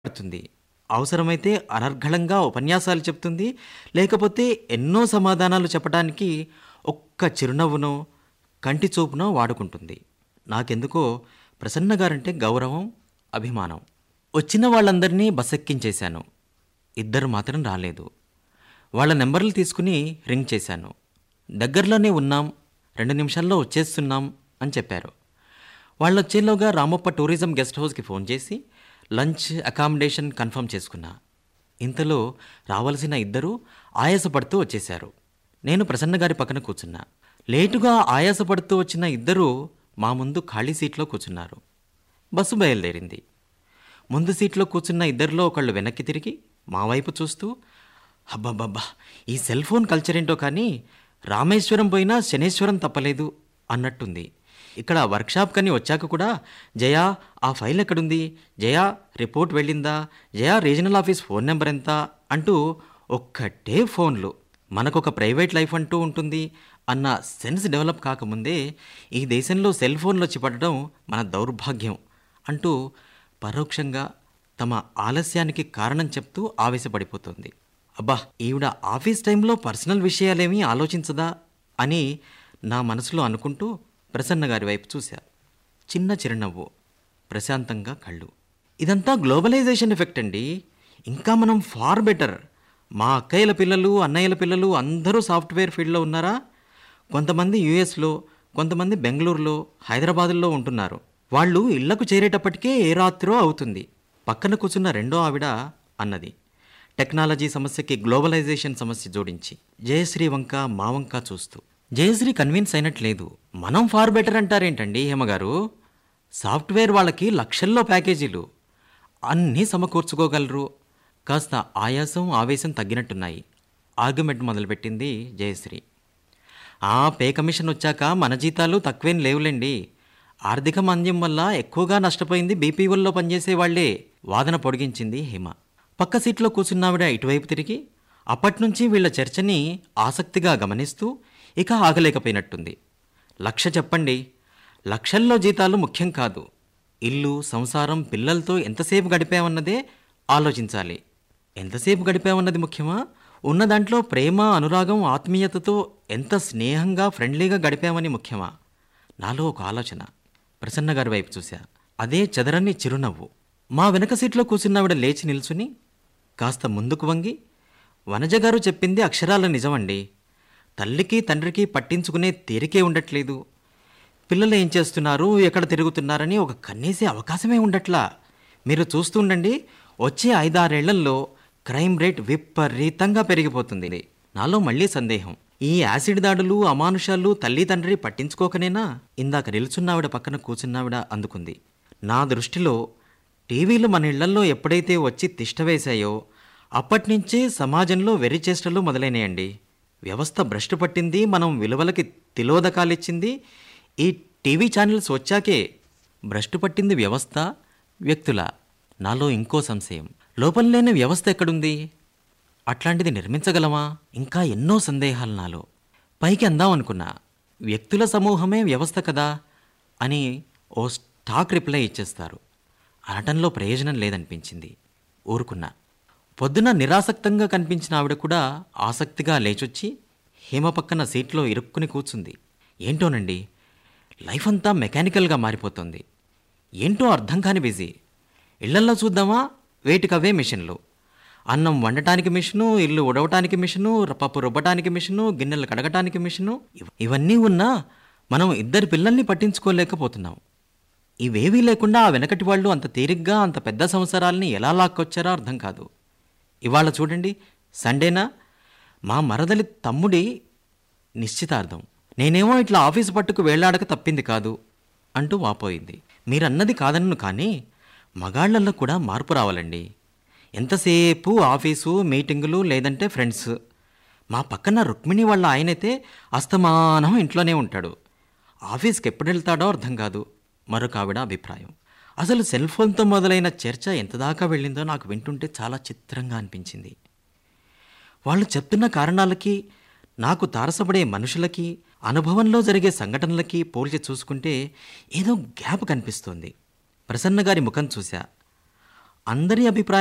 మాట్లాడుతుంది అవసరమైతే అనర్గళంగా ఉపన్యాసాలు చెప్తుంది లేకపోతే ఎన్నో సమాధానాలు చెప్పడానికి ఒక్క చిరునవ్వునో కంటి చూపునో వాడుకుంటుంది నాకెందుకో ప్రసన్న గారంటే గౌరవం అభిమానం వచ్చిన వాళ్ళందరినీ బసెక్కించేశాను ఇద్దరు మాత్రం రాలేదు వాళ్ళ నెంబర్లు తీసుకుని రింగ్ చేశాను దగ్గరలోనే ఉన్నాం రెండు నిమిషాల్లో వచ్చేస్తున్నాం అని చెప్పారు వాళ్ళు వచ్చేలోగా రామప్ప టూరిజం గెస్ట్ హౌస్కి ఫోన్ చేసి లంచ్ అకామిడేషన్ కన్ఫర్మ్ చేసుకున్నా ఇంతలో రావాల్సిన ఇద్దరు ఆయాసపడుతూ వచ్చేశారు నేను ప్రసన్న గారి పక్కన కూర్చున్నా లేటుగా ఆయాసపడుతూ వచ్చిన ఇద్దరు మా ముందు ఖాళీ సీట్లో కూర్చున్నారు బస్సు బయలుదేరింది ముందు సీట్లో కూర్చున్న ఇద్దరిలో ఒకళ్ళు వెనక్కి తిరిగి మా వైపు చూస్తూ అబ్బబ్బబ్బా ఈ సెల్ ఫోన్ కల్చర్ ఏంటో కానీ రామేశ్వరం పోయినా శనేశ్వరం తప్పలేదు అన్నట్టుంది ఇక్కడ వర్క్షాప్ కని వచ్చాక కూడా జయా ఆ ఫైల్ ఎక్కడుంది జయా రిపోర్ట్ వెళ్ళిందా Jaya regional office phone number ఎంత అంటూ ఒక్కటే ఫోన్లు మనకొక ప్రైవేట్ లైఫ్ అంటూ ఉంటుంది అన్న సెన్స్ డెవలప్ కాకముందే ఈ దేశంలో సెల్ ఫోన్లు వచ్చి పడడం మన దౌర్భాగ్యం అంటూ పరోక్షంగా తమ ఆలస్యానికి కారణం చెప్తూ ఆవేశపడిపోతుంది అబ్బా ఈవిడ ఆఫీస్ టైంలో పర్సనల్ విషయాలేమీ ఆలోచించదా అని నా మనసులో అనుకుంటూ ప్రసన్న గారి వైపు చూశా చిన్న చిరునవ్వు ప్రశాంతంగా కళ్ళు ఇదంతా గ్లోబలైజేషన్ ఎఫెక్ట్ అండి ఇంకా మనం ఫార్ బెటర్ మా అక్కయ్యల పిల్లలు అన్నయ్యల పిల్లలు అందరూ సాఫ్ట్వేర్ ఫీల్డ్లో ఉన్నారా కొంతమంది యూఎస్లో కొంతమంది బెంగళూరులో హైదరాబాదులో ఉంటున్నారు వాళ్ళు ఇళ్లకు చేరేటప్పటికే ఏ రాత్రో అవుతుంది పక్కన కూర్చున్న రెండో ఆవిడ అన్నది టెక్నాలజీ సమస్యకి గ్లోబలైజేషన్ సమస్య జోడించి జయశ్రీ వంక మా వంక చూస్తూ జయశ్రీ కన్విన్స్ అయినట్లేదు మనం ఫార్ బెటర్ అంటారేంటండి హేమగారు సాఫ్ట్వేర్ వాళ్ళకి లక్షల్లో ప్యాకేజీలు అన్నీ సమకూర్చుకోగలరు కాస్త ఆయాసం ఆవేశం తగ్గినట్టున్నాయి ఆర్గ్యుమెంట్ మొదలుపెట్టింది జయశ్రీ ఆ పే కమిషన్ వచ్చాక మన జీతాలు తక్కువేం లేవులేండి ఆర్థిక మాంద్యం వల్ల ఎక్కువగా నష్టపోయింది బీపీఓల్లో పనిచేసే వాళ్లే వాదన పొడిగించింది హిమ పక్క సీట్లో కూర్చున్నావిడ ఇటువైపు తిరిగి అప్పట్నుంచి వీళ్ళ చర్చని ఆసక్తిగా గమనిస్తూ ఇక ఆగలేకపోయినట్టుంది లక్ష చెప్పండి లక్షల్లో జీతాలు ముఖ్యం కాదు ఇల్లు సంసారం పిల్లలతో ఎంతసేపు గడిపామన్నదే ఆలోచించాలి ఎంతసేపు గడిపామన్నది ముఖ్యమా ఉన్న దాంట్లో ప్రేమ అనురాగం ఆత్మీయతతో ఎంత స్నేహంగా ఫ్రెండ్లీగా గడిపామని ముఖ్యమా నాలో ఒక ఆలోచన ప్రసన్న గారి వైపు చూశా అదే చెదరని చిరునవ్వు మా వెనక సీట్లో కూర్చున్నావిడ లేచి నిల్చుని కాస్త ముందుకు వంగి వనజ గారు చెప్పింది అక్షరాల నిజమండి తల్లికి తండ్రికి పట్టించుకునే తీరికే ఉండట్లేదు పిల్లలు ఏం చేస్తున్నారు ఎక్కడ తిరుగుతున్నారని ఒక కన్నేసే అవకాశమే ఉండట్లా మీరు చూస్తుండండి వచ్చే ఐదారేళ్లలో క్రైమ్ రేట్ విపరీతంగా పెరిగిపోతుంది నాలో మళ్ళీ సందేహం ఈ యాసిడ్ దాడులు అమానుషాలు తల్లి తండ్రి పట్టించుకోకనేనా ఇందాక నిల్చున్నావిడ పక్కన కూర్చున్నావిడ అందుకుంది నా దృష్టిలో టీవీలు మన ఇళ్లల్లో ఎప్పుడైతే వచ్చి తిష్టవేశాయో అప్పటినుంచే సమాజంలో వెర్రిచేష్టలు మొదలైనాయండి వ్యవస్థ భ్రష్టు పట్టింది మనం విలువలకి తిలోదకాలిచ్చింది ఈ టీవీ ఛానల్స్ వచ్చాకే భ్రష్టు పట్టింది వ్యవస్థ వ్యక్తుల నాలో ఇంకో సంశయం లోపల లేని వ్యవస్థ ఎక్కడుంది అట్లాంటిది నిర్మించగలమా ఇంకా ఎన్నో సందేహాలు నాలో పైకి అందాం అనుకున్నా వ్యక్తుల సమూహమే వ్యవస్థ కదా అని ఓ స్టాక్ రిప్లై ఇచ్చేస్తారు అనటంలో ప్రయోజనం లేదనిపించింది ఊరుకున్నా పొద్దున నిరాసక్తంగా కనిపించిన ఆవిడ కూడా ఆసక్తిగా లేచొచ్చి హేమ పక్కన సీట్లో ఇరుక్కుని కూర్చుంది ఏంటోనండి లైఫ్ అంతా మెకానికల్గా మారిపోతుంది ఏంటో అర్థం కాని బిజీ ఇళ్లల్లో చూద్దామా వేటికవే మిషన్లు అన్నం వండటానికి మిషను ఇల్లు ఉడవటానికి మిషను పప్పు రుబ్బటానికి మిషను గిన్నెలు కడగటానికి మిషను ఇవ- ఇవన్నీ ఉన్నా మనం ఇద్దరి పిల్లల్ని పట్టించుకోలేకపోతున్నాం ఇవేవీ లేకుండా ఆ వెనకటి వాళ్ళు అంత తేలిగ్గా అంత పెద్ద సంవత్సరాల్ని ఎలా లాక్కొచ్చారో అర్థం కాదు ఇవాళ చూడండి సండేనా మా మరదలి తమ్ముడి నిశ్చితార్థం నేనేమో ఇట్లా ఆఫీసు పట్టుకు వేళ్లాడక తప్పింది కాదు అంటూ వాపోయింది మీరన్నది కాదన్ను కానీ మగాళ్లలో కూడా మార్పు రావాలండి ఎంతసేపు ఆఫీసు మీటింగులు లేదంటే ఫ్రెండ్స్ మా పక్కన రుక్మిణి వాళ్ళ ఆయనైతే అస్తమానం ఇంట్లోనే ఉంటాడు ఆఫీస్కి ఎప్పుడు వెళ్తాడో అర్థం కాదు మరొక ఆవిడ అభిప్రాయం అసలు సెల్ ఫోన్తో మొదలైన చర్చ ఎంత దాకా వెళ్ళిందో నాకు వింటుంటే చాలా చిత్రంగా అనిపించింది వాళ్ళు చెప్తున్న కారణాలకి నాకు తారసపడే మనుషులకి అనుభవంలో జరిగే సంఘటనలకి పోల్చి చూసుకుంటే ఏదో గ్యాప్ కనిపిస్తోంది ప్రసన్న గారి ముఖం చూశా అందరి అభిప్రాయం